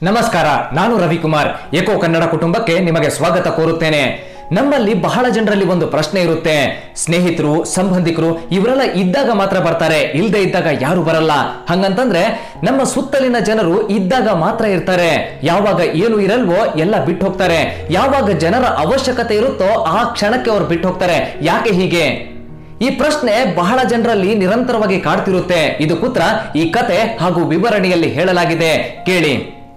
ನಮಸ್ಕಾರ ನಾನು ರವಿಕುಮಾರ್ ಎಕೋ ಕನ್ನಡ ಕುಟುಂಬಕ್ಕೆ ನಿಮಗೆ ಸ್ವಾಗತ ಕೋರುತ್ತೇನೆ ನಮ್ಮಲ್ಲಿ ಬಹಳ ಜನರಲ್ಲಿ ಒಂದು ಪ್ರಶ್ನೆ ಇರುತ್ತೆ ಸ್ನೇಹಿತರು ಸಂಬಂಧಿಕರು ಇವರೆಲ್ಲ ಇದ್ದಾಗ ಮಾತ್ರ ಬರ್ತಾರೆ ಇಲ್ಲದೆ ಇದ್ದಾಗ ಯಾರು ಬರಲ್ಲ ಹಂಗಂತಂದ್ರೆ ನಮ್ಮ ಸುತ್ತಲಿನ ಜನರು ಇದ್ದಾಗ ಮಾತ್ರ ಇರ್ತಾರೆ ಯಾವಾಗ ಏನು ಇರಲ್ವೋ ಎಲ್ಲ ಬಿಟ್ಟು ಹೋಗ್ತಾರೆ ಯಾವಾಗ ಜನರ ಅವಶ್ಯಕತೆ ಇರುತ್ತೋ ಆ ಕ್ಷಣಕ್ಕೆ ಅವ್ರು ಬಿಟ್ಟು ಹೋಗ್ತಾರೆ ಯಾಕೆ ಹೀಗೆ ಈ ಪ್ರಶ್ನೆ ಬಹಳ ಜನರಲ್ಲಿ ನಿರಂತರವಾಗಿ ಕಾಡ್ತಿರುತ್ತೆ ಇದು ಕೂತ್ರ ಈ ಕತೆ ಹಾಗೂ ವಿವರಣೆಯಲ್ಲಿ ಹೇಳಲಾಗಿದೆ ಕೇಳಿ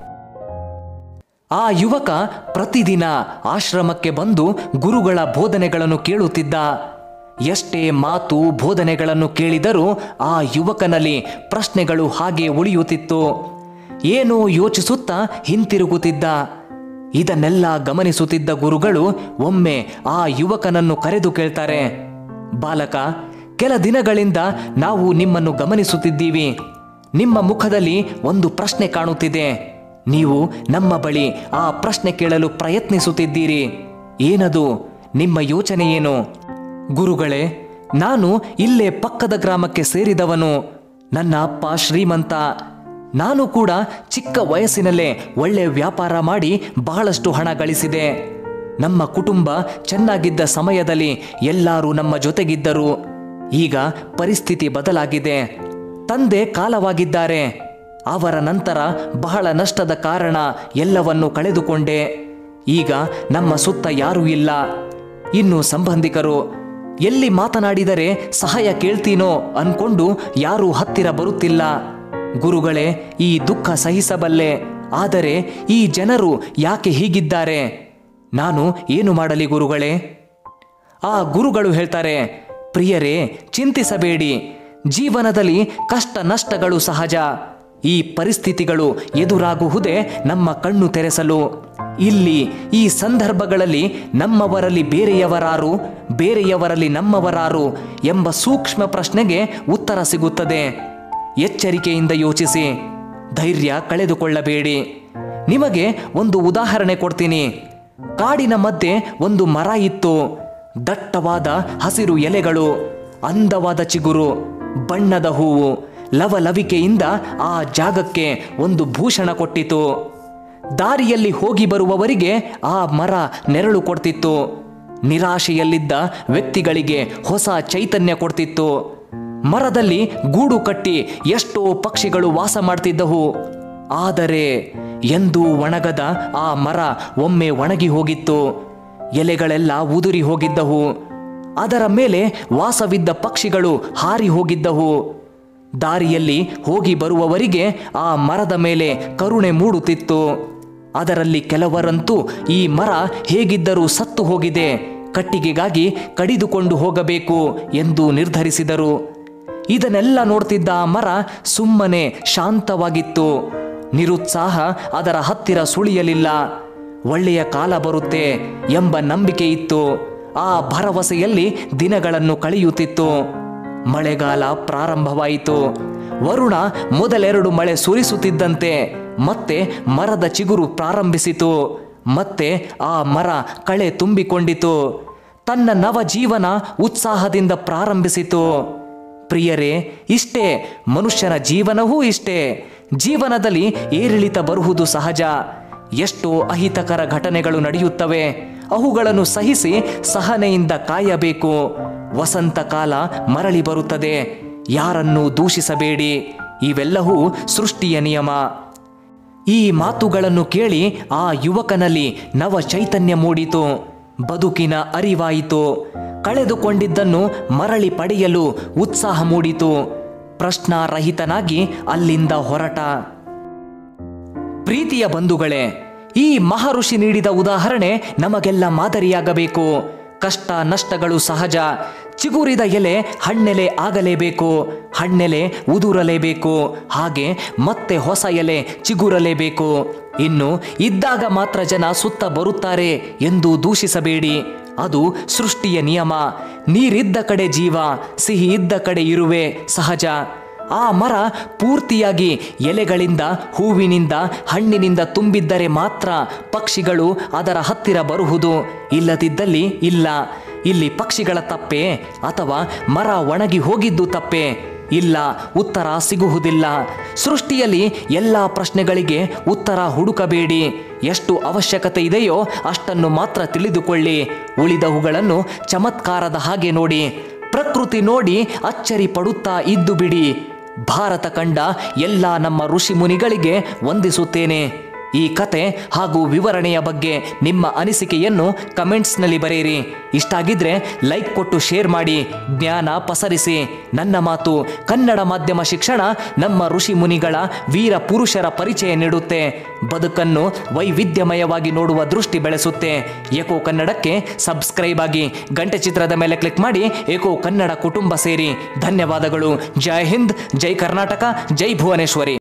ಆ ಯುವಕ ಪ್ರತಿದಿನ ಆಶ್ರಮಕ್ಕೆ ಬಂದು ಗುರುಗಳ ಬೋಧನೆಗಳನ್ನು ಕೇಳುತ್ತಿದ್ದ ಎಷ್ಟೇ ಮಾತು ಬೋಧನೆಗಳನ್ನು ಕೇಳಿದರೂ ಆ ಯುವಕನಲ್ಲಿ ಪ್ರಶ್ನೆಗಳು ಹಾಗೆ ಉಳಿಯುತ್ತಿತ್ತು ಏನೋ ಯೋಚಿಸುತ್ತಾ ಹಿಂತಿರುಗುತ್ತಿದ್ದ ಇದನ್ನೆಲ್ಲ ಗಮನಿಸುತ್ತಿದ್ದ ಗುರುಗಳು ಒಮ್ಮೆ ಆ ಯುವಕನನ್ನು ಕರೆದು ಕೇಳ್ತಾರೆ ಬಾಲಕ ಕೆಲ ದಿನಗಳಿಂದ ನಾವು ನಿಮ್ಮನ್ನು ಗಮನಿಸುತ್ತಿದ್ದೀವಿ ನಿಮ್ಮ ಮುಖದಲ್ಲಿ ಒಂದು ಪ್ರಶ್ನೆ ಕಾಣುತ್ತಿದೆ ನೀವು ನಮ್ಮ ಬಳಿ ಆ ಪ್ರಶ್ನೆ ಕೇಳಲು ಪ್ರಯತ್ನಿಸುತ್ತಿದ್ದೀರಿ ಏನದು ನಿಮ್ಮ ಯೋಚನೆ ಏನು ಗುರುಗಳೇ ನಾನು ಇಲ್ಲೇ ಪಕ್ಕದ ಗ್ರಾಮಕ್ಕೆ ಸೇರಿದವನು ನನ್ನ ಅಪ್ಪ ಶ್ರೀಮಂತ ನಾನು ಕೂಡ ಚಿಕ್ಕ ವಯಸ್ಸಿನಲ್ಲೇ ಒಳ್ಳೆ ವ್ಯಾಪಾರ ಮಾಡಿ ಬಹಳಷ್ಟು ಹಣ ಗಳಿಸಿದೆ ನಮ್ಮ ಕುಟುಂಬ ಚೆನ್ನಾಗಿದ್ದ ಸಮಯದಲ್ಲಿ ಎಲ್ಲರೂ ನಮ್ಮ ಜೊತೆಗಿದ್ದರು ಈಗ ಪರಿಸ್ಥಿತಿ ಬದಲಾಗಿದೆ ತಂದೆ ಕಾಲವಾಗಿದ್ದಾರೆ ಅವರ ನಂತರ ಬಹಳ ನಷ್ಟದ ಕಾರಣ ಎಲ್ಲವನ್ನು ಕಳೆದುಕೊಂಡೆ ಈಗ ನಮ್ಮ ಸುತ್ತ ಯಾರೂ ಇಲ್ಲ ಇನ್ನು ಸಂಬಂಧಿಕರು ಎಲ್ಲಿ ಮಾತನಾಡಿದರೆ ಸಹಾಯ ಕೇಳ್ತೀನೋ ಅನ್ಕೊಂಡು ಯಾರೂ ಹತ್ತಿರ ಬರುತ್ತಿಲ್ಲ ಗುರುಗಳೇ ಈ ದುಃಖ ಸಹಿಸಬಲ್ಲೆ ಆದರೆ ಈ ಜನರು ಯಾಕೆ ಹೀಗಿದ್ದಾರೆ ನಾನು ಏನು ಮಾಡಲಿ ಗುರುಗಳೇ ಆ ಗುರುಗಳು ಹೇಳ್ತಾರೆ ಪ್ರಿಯರೇ ಚಿಂತಿಸಬೇಡಿ ಜೀವನದಲ್ಲಿ ಕಷ್ಟ ನಷ್ಟಗಳು ಸಹಜ ಈ ಪರಿಸ್ಥಿತಿಗಳು ಎದುರಾಗುವುದೇ ನಮ್ಮ ಕಣ್ಣು ತೆರೆಸಲು ಇಲ್ಲಿ ಈ ಸಂದರ್ಭಗಳಲ್ಲಿ ನಮ್ಮವರಲ್ಲಿ ಬೇರೆಯವರಾರು ಬೇರೆಯವರಲ್ಲಿ ನಮ್ಮವರಾರು ಎಂಬ ಸೂಕ್ಷ್ಮ ಪ್ರಶ್ನೆಗೆ ಉತ್ತರ ಸಿಗುತ್ತದೆ ಎಚ್ಚರಿಕೆಯಿಂದ ಯೋಚಿಸಿ ಧೈರ್ಯ ಕಳೆದುಕೊಳ್ಳಬೇಡಿ ನಿಮಗೆ ಒಂದು ಉದಾಹರಣೆ ಕೊಡ್ತೀನಿ ಕಾಡಿನ ಮಧ್ಯೆ ಒಂದು ಮರ ಇತ್ತು ದಟ್ಟವಾದ ಹಸಿರು ಎಲೆಗಳು ಅಂದವಾದ ಚಿಗುರು ಬಣ್ಣದ ಹೂವು ಲವಲವಿಕೆಯಿಂದ ಆ ಜಾಗಕ್ಕೆ ಒಂದು ಭೂಷಣ ಕೊಟ್ಟಿತು ದಾರಿಯಲ್ಲಿ ಹೋಗಿ ಬರುವವರಿಗೆ ಆ ಮರ ನೆರಳು ಕೊಡ್ತಿತ್ತು ನಿರಾಶೆಯಲ್ಲಿದ್ದ ವ್ಯಕ್ತಿಗಳಿಗೆ ಹೊಸ ಚೈತನ್ಯ ಕೊಡ್ತಿತ್ತು ಮರದಲ್ಲಿ ಗೂಡು ಕಟ್ಟಿ ಎಷ್ಟೋ ಪಕ್ಷಿಗಳು ವಾಸ ಮಾಡ್ತಿದ್ದವು ಆದರೆ ಎಂದೂ ಒಣಗದ ಆ ಮರ ಒಮ್ಮೆ ಒಣಗಿ ಹೋಗಿತ್ತು ಎಲೆಗಳೆಲ್ಲ ಉದುರಿ ಹೋಗಿದ್ದವು ಅದರ ಮೇಲೆ ವಾಸವಿದ್ದ ಪಕ್ಷಿಗಳು ಹಾರಿ ಹೋಗಿದ್ದವು ದಾರಿಯಲ್ಲಿ ಹೋಗಿ ಬರುವವರಿಗೆ ಆ ಮರದ ಮೇಲೆ ಕರುಣೆ ಮೂಡುತ್ತಿತ್ತು ಅದರಲ್ಲಿ ಕೆಲವರಂತೂ ಈ ಮರ ಹೇಗಿದ್ದರೂ ಸತ್ತು ಹೋಗಿದೆ ಕಟ್ಟಿಗೆಗಾಗಿ ಕಡಿದುಕೊಂಡು ಹೋಗಬೇಕು ಎಂದು ನಿರ್ಧರಿಸಿದರು ಇದನ್ನೆಲ್ಲ ನೋಡ್ತಿದ್ದ ಆ ಮರ ಸುಮ್ಮನೆ ಶಾಂತವಾಗಿತ್ತು ನಿರುತ್ಸಾಹ ಅದರ ಹತ್ತಿರ ಸುಳಿಯಲಿಲ್ಲ ಒಳ್ಳೆಯ ಕಾಲ ಬರುತ್ತೆ ಎಂಬ ನಂಬಿಕೆ ಇತ್ತು ಆ ಭರವಸೆಯಲ್ಲಿ ದಿನಗಳನ್ನು ಕಳೆಯುತ್ತಿತ್ತು ಮಳೆಗಾಲ ಪ್ರಾರಂಭವಾಯಿತು ವರುಣ ಮೊದಲೆರಡು ಮಳೆ ಸುರಿಸುತ್ತಿದ್ದಂತೆ ಮತ್ತೆ ಮರದ ಚಿಗುರು ಪ್ರಾರಂಭಿಸಿತು ಮತ್ತೆ ಆ ಮರ ಕಳೆ ತುಂಬಿಕೊಂಡಿತು ತನ್ನ ನವ ಜೀವನ ಉತ್ಸಾಹದಿಂದ ಪ್ರಾರಂಭಿಸಿತು ಪ್ರಿಯರೇ ಇಷ್ಟೇ ಮನುಷ್ಯನ ಜೀವನವೂ ಇಷ್ಟೇ ಜೀವನದಲ್ಲಿ ಏರಿಳಿತ ಬರುವುದು ಸಹಜ ಎಷ್ಟೋ ಅಹಿತಕರ ಘಟನೆಗಳು ನಡೆಯುತ್ತವೆ ಅವುಗಳನ್ನು ಸಹಿಸಿ ಸಹನೆಯಿಂದ ಕಾಯಬೇಕು ವಸಂತ ಕಾಲ ಮರಳಿ ಬರುತ್ತದೆ ಯಾರನ್ನೂ ದೂಷಿಸಬೇಡಿ ಇವೆಲ್ಲವೂ ಸೃಷ್ಟಿಯ ನಿಯಮ ಈ ಮಾತುಗಳನ್ನು ಕೇಳಿ ಆ ಯುವಕನಲ್ಲಿ ನವ ಚೈತನ್ಯ ಮೂಡಿತು ಬದುಕಿನ ಅರಿವಾಯಿತು ಕಳೆದುಕೊಂಡಿದ್ದನ್ನು ಮರಳಿ ಪಡೆಯಲು ಉತ್ಸಾಹ ಮೂಡಿತು ಪ್ರಶ್ನಾರಹಿತನಾಗಿ ಅಲ್ಲಿಂದ ಹೊರಟ ಪ್ರೀತಿಯ ಬಂಧುಗಳೇ ಈ ಮಹರ್ಷಿ ನೀಡಿದ ಉದಾಹರಣೆ ನಮಗೆಲ್ಲ ಮಾದರಿಯಾಗಬೇಕು ಕಷ್ಟ ನಷ್ಟಗಳು ಸಹಜ ಚಿಗುರಿದ ಎಲೆ ಹಣ್ಣೆಲೆ ಆಗಲೇಬೇಕು ಹಣ್ಣೆಲೆ ಉದುರಲೇಬೇಕು ಹಾಗೆ ಮತ್ತೆ ಹೊಸ ಎಲೆ ಚಿಗುರಲೇಬೇಕು ಇನ್ನು ಇದ್ದಾಗ ಮಾತ್ರ ಜನ ಸುತ್ತ ಬರುತ್ತಾರೆ ಎಂದು ದೂಷಿಸಬೇಡಿ ಅದು ಸೃಷ್ಟಿಯ ನಿಯಮ ನೀರಿದ್ದ ಕಡೆ ಜೀವ ಸಿಹಿ ಇದ್ದ ಕಡೆ ಇರುವೆ ಸಹಜ ಆ ಮರ ಪೂರ್ತಿಯಾಗಿ ಎಲೆಗಳಿಂದ ಹೂವಿನಿಂದ ಹಣ್ಣಿನಿಂದ ತುಂಬಿದ್ದರೆ ಮಾತ್ರ ಪಕ್ಷಿಗಳು ಅದರ ಹತ್ತಿರ ಬರುವುದು ಇಲ್ಲದಿದ್ದಲ್ಲಿ ಇಲ್ಲ ಇಲ್ಲಿ ಪಕ್ಷಿಗಳ ತಪ್ಪೆ ಅಥವಾ ಮರ ಒಣಗಿ ಹೋಗಿದ್ದು ತಪ್ಪೆ ಇಲ್ಲ ಉತ್ತರ ಸಿಗುವುದಿಲ್ಲ ಸೃಷ್ಟಿಯಲ್ಲಿ ಎಲ್ಲ ಪ್ರಶ್ನೆಗಳಿಗೆ ಉತ್ತರ ಹುಡುಕಬೇಡಿ ಎಷ್ಟು ಅವಶ್ಯಕತೆ ಇದೆಯೋ ಅಷ್ಟನ್ನು ಮಾತ್ರ ತಿಳಿದುಕೊಳ್ಳಿ ಉಳಿದವುಗಳನ್ನು ಚಮತ್ಕಾರದ ಹಾಗೆ ನೋಡಿ ಪ್ರಕೃತಿ ನೋಡಿ ಅಚ್ಚರಿ ಪಡುತ್ತಾ ಇದ್ದು ಬಿಡಿ ಭಾರತ ಕಂಡ ಎಲ್ಲ ನಮ್ಮ ಋಷಿ ಮುನಿಗಳಿಗೆ ವಂದಿಸುತ್ತೇನೆ ಈ ಕತೆ ಹಾಗೂ ವಿವರಣೆಯ ಬಗ್ಗೆ ನಿಮ್ಮ ಅನಿಸಿಕೆಯನ್ನು ಕಮೆಂಟ್ಸ್ನಲ್ಲಿ ಬರೆಯಿರಿ ಇಷ್ಟಾಗಿದ್ರೆ ಲೈಕ್ ಕೊಟ್ಟು ಶೇರ್ ಮಾಡಿ ಜ್ಞಾನ ಪಸರಿಸಿ ನನ್ನ ಮಾತು ಕನ್ನಡ ಮಾಧ್ಯಮ ಶಿಕ್ಷಣ ನಮ್ಮ ಋಷಿ ಮುನಿಗಳ ವೀರ ಪುರುಷರ ಪರಿಚಯ ನೀಡುತ್ತೆ ಬದುಕನ್ನು ವೈವಿಧ್ಯಮಯವಾಗಿ ನೋಡುವ ದೃಷ್ಟಿ ಬೆಳೆಸುತ್ತೆ ಏಕೋ ಕನ್ನಡಕ್ಕೆ ಸಬ್ಸ್ಕ್ರೈಬ್ ಆಗಿ ಗಂಟೆ ಚಿತ್ರದ ಮೇಲೆ ಕ್ಲಿಕ್ ಮಾಡಿ ಏಕೋ ಕನ್ನಡ ಕುಟುಂಬ ಸೇರಿ ಧನ್ಯವಾದಗಳು ಜೈ ಹಿಂದ್ ಜೈ ಕರ್ನಾಟಕ ಜೈ ಭುವನೇಶ್ವರಿ